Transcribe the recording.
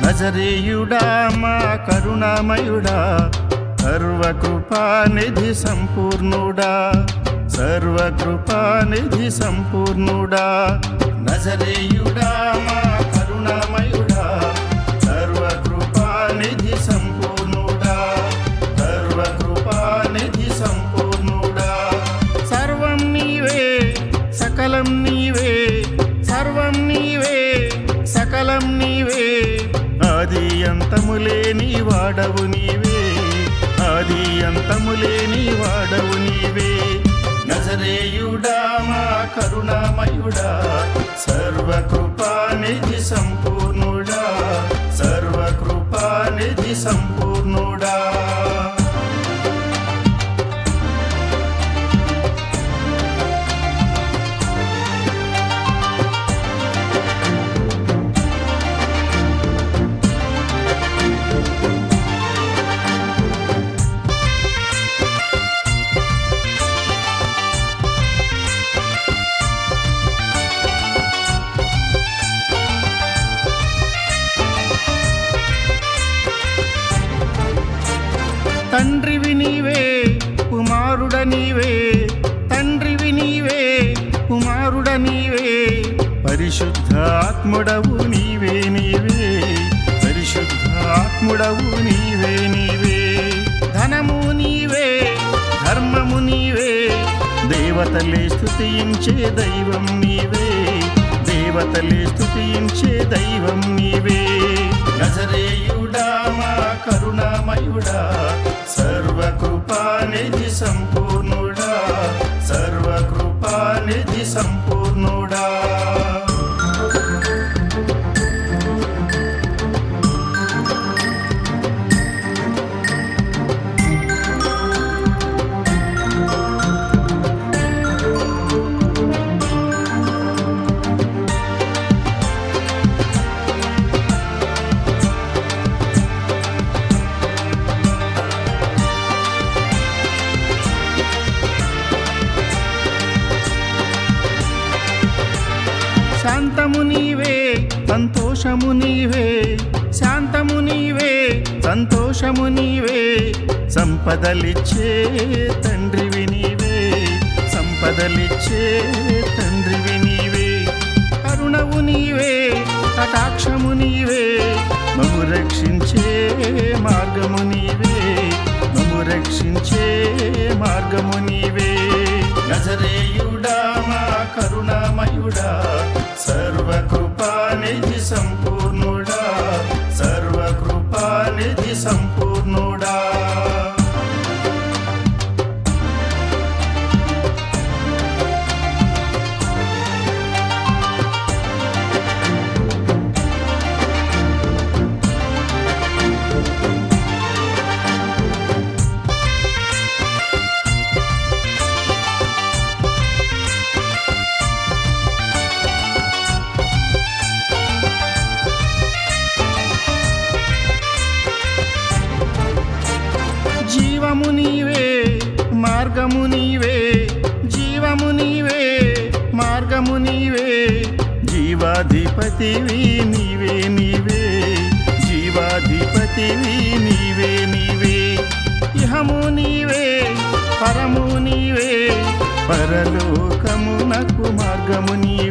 నజరేయుడా మా కరుణామయుడా సర్వకృపానిధి సంపూర్ణుడా సర్వకృపానిధి సంపూర్ణుడా నజరేయుడా మా కరుణామయుడా సర్వకృపానిధి సంపూర్ణుడా సర్వకృపానిధి సంపూర్ణుడా సర్వం నీవే సకలం నీవే సర్వం నీవే సకలం నీవే ఆది అంతములే నీ వాడవు నీవే ఆది అంతములే నీ వాడవు నీవే నజరేయుడా మా కరుణామయుడా సర్వకృపానిధి సంపూర్ణుడా సర్వకృపానిధి సంపూర్ణుడా తండ్రివి నీవే కుమారుడ నీవే తండ్రివి నీవే కుమారుడ నీవే పరిశుద్ధ ఆత్ముడవు నీవే నీవే పరిశుద్ధ ఆత్ముడవు నీవే నీవే ధనము నీవే ధర్మము నీవే దేవతలే స్తుతించే దైవం నీవే దేవతలే స్తుతించే దైవం నీవే నజరేయుడా మా కరుణామయుడా సర్వకృపానిధి సంపూర్ణుడా సర్వకృపానిధి సంపూర్ణుడా శాంతము నీవే సంతోషము నీవే శాంతము నీవే సంతోషము నీవే సంపదలిచ్చే తండ్రివి నీవే సంపదలిచ్చే తండ్రివి నీవే కరుణవు నీవే కటాక్షము నీవే మము రక్షించే మార్గము నీవే మము రక్షించే మార్గము నీవే నజరేయుడా మా కరుణామయుడా సర్వకృపానిధి సంపూర్ణుడా సర్వకృపానిధి సంపూర్ణుడా జీవము నీవే మార్గము నీవే జీవము నీవే మార్గము నీవే జీవాధిపతివి నీవే నీవే జీవాధిపతివి నీవే నీవే ఇహము నీవే పరము నీవే పరలోకమునకు మార్గము నీవే